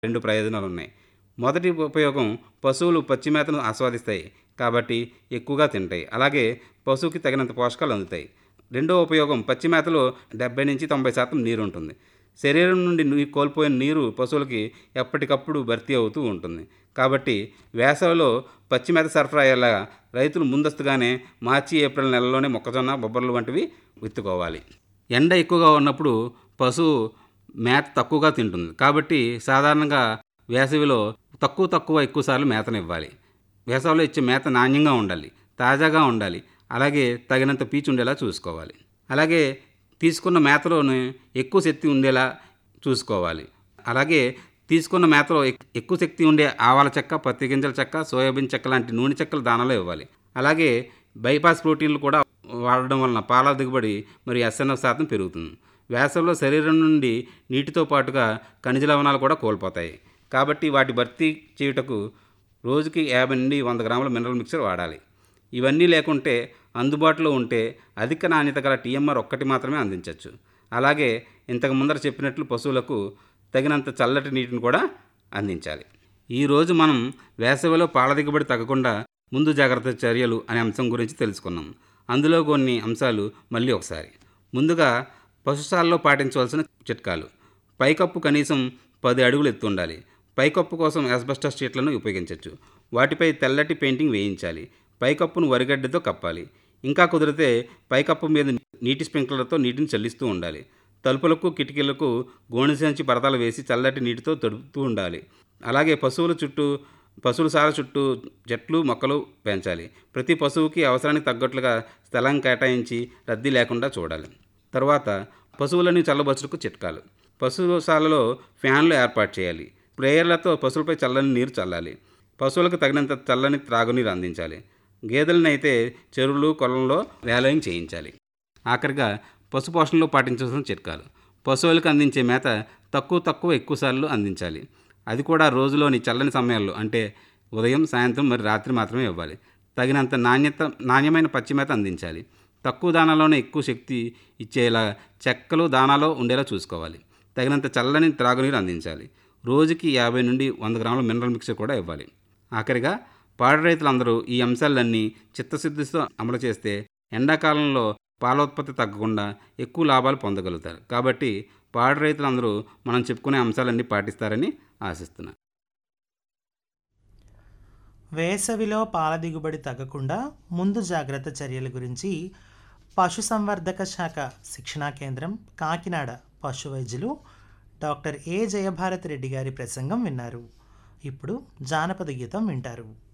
రెండు ప్రయోజనాలు ఉన్నాయి మొదటి ఉపయోగం పశువులు పచ్చి మేతను ఆస్వాదిస్తాయి కాబట్టి ఎక్కువగా తింటాయి అలాగే పశువుకి తగినంత పోషకాలు అందుతాయి రెండో ఉపయోగం పచ్చి మేతలో డెబ్బై నుంచి తొంభై శాతం నీరు ఉంటుంది శరీరం నుండి నీ కోల్పోయిన నీరు పశువులకి ఎప్పటికప్పుడు భర్తీ అవుతూ ఉంటుంది కాబట్టి వేసవిలో పచ్చి మేత సరఫరా అయ్యేలా రైతులు ముందస్తుగానే మార్చి ఏప్రిల్ నెలలోనే మొక్కజొన్న బొబ్బర్లు వంటివి విత్తుకోవాలి ఎండ ఎక్కువగా ఉన్నప్పుడు పశువు మేత తక్కువగా తింటుంది కాబట్టి సాధారణంగా వేసవిలో తక్కువ తక్కువ ఎక్కువసార్లు మేతనివ్వాలి వేసవిలో ఇచ్చే మేత నాణ్యంగా ఉండాలి తాజాగా ఉండాలి అలాగే తగినంత పీచు ఉండేలా చూసుకోవాలి అలాగే తీసుకున్న మేతలోనే ఎక్కువ శక్తి ఉండేలా చూసుకోవాలి అలాగే తీసుకున్న మేతలో ఎక్- ఎక్కువ శక్తి ఉండే ఆవాల చెక్క పత్తి గింజల చెక్క సోయాబీన్ చెక్క లాంటి నూనె చెక్కలు దానాలో ఇవ్వాలి అలాగే బైపాస్ ప్రోటీన్లు కూడా వాడడం వలన పాల దిగుబడి మరి ఎస్ఎన్ఎఫ్ శాతం పెరుగుతుంది వేసవిలో శరీరం నుండి నీటితో పాటుగా ఖనిజ లవణాలు కూడా కోల్పోతాయి కాబట్టి వాటి భర్తీ చేయుటకు రోజుకి యాభై నుండి వంద గ్రాముల మినరల్ మిక్చర్ వాడాలి ఇవన్నీ లేకుంటే అందుబాటులో ఉంటే అధిక నాణ్యత గల టీఎంఆర్ ఒక్కటి మాత్రమే అందించవచ్చు అలాగే ఇంతకు ముందర చెప్పినట్లు పశువులకు తగినంత చల్లటి నీటిని కూడా అందించాలి ఈరోజు మనం వేసవిలో పాల దిగుబడి తగ్గకుండా ముందు జాగ్రత్త చర్యలు అనే అంశం గురించి తెలుసుకున్నాం అందులో కొన్ని అంశాలు మళ్ళీ ఒకసారి ముందుగా పశుశాలలో పాటించవలసిన చిట్కాలు పైకప్పు కనీసం పది అడుగులు ఎత్తు ఉండాలి పైకప్పు కోసం ఎస్బెస్టస్ షీట్లను ఉపయోగించవచ్చు వాటిపై తెల్లటి పెయింటింగ్ వేయించాలి పైకప్పును వరిగడ్డతో కప్పాలి ఇంకా కుదిరితే పైకప్పు మీద నీటి స్ప్రింక్లర్తో నీటిని చల్లిస్తూ ఉండాలి తలుపులకు కిటికీలకు గోణి సంచి పరదాలు వేసి చల్లటి నీటితో తడుపుతూ ఉండాలి అలాగే పశువుల చుట్టూ పశువుల సాల చుట్టూ చెట్లు మొక్కలు పెంచాలి ప్రతి పశువుకి అవసరానికి తగ్గట్లుగా స్థలం కేటాయించి రద్దీ లేకుండా చూడాలి తర్వాత పశువులని చల్లబరుచుటకు చిట్కాలు పశువుశాలలో ఫ్యాన్లు ఏర్పాటు చేయాలి స్ప్రేయర్లతో పశువులపై చల్లని నీరు చల్లాలి పశువులకు తగినంత చల్లని త్రాగునీరు అందించాలి గేదెలను అయితే చెరువులు కొలంలో వేలయం చేయించాలి ఆఖరిగా పశు పోషణలో పాటించాల్సిన చిట్కాలు పశువులకు అందించే మేత తక్కువ తక్కువ ఎక్కువసార్లు అందించాలి అది కూడా రోజులోని చల్లని సమయాల్లో అంటే ఉదయం సాయంత్రం మరి రాత్రి మాత్రమే ఇవ్వాలి తగినంత నాణ్యత నాణ్యమైన పచ్చి మేత అందించాలి తక్కువ దానాలోనే ఎక్కువ శక్తి ఇచ్చేలా చెక్కలు దానాలో ఉండేలా చూసుకోవాలి తగినంత చల్లని త్రాగునీరు అందించాలి రోజుకి యాభై నుండి వంద గ్రాముల మినరల్ మిక్చర్ కూడా ఇవ్వాలి ఆఖరిగా పాడి రైతులందరూ ఈ అంశాలన్నీ చిత్తశుద్ధితో అమలు చేస్తే ఎండాకాలంలో పాల ఉత్పత్తి తగ్గకుండా ఎక్కువ లాభాలు పొందగలుగుతారు కాబట్టి పాడి రైతులందరూ మనం చెప్పుకునే అంశాలన్నీ పాటిస్తారని ఆశిస్తున్నాను వేసవిలో పాల దిగుబడి తగ్గకుండా ముందు జాగ్రత్త చర్యల గురించి పశుసంవర్ధక శాఖ శిక్షణా కేంద్రం కాకినాడ పశు వైద్యులు డాక్టర్ ఏ జయభారతి రెడ్డి గారి ప్రసంగం విన్నారు ఇప్పుడు జానపద గీతం వింటారు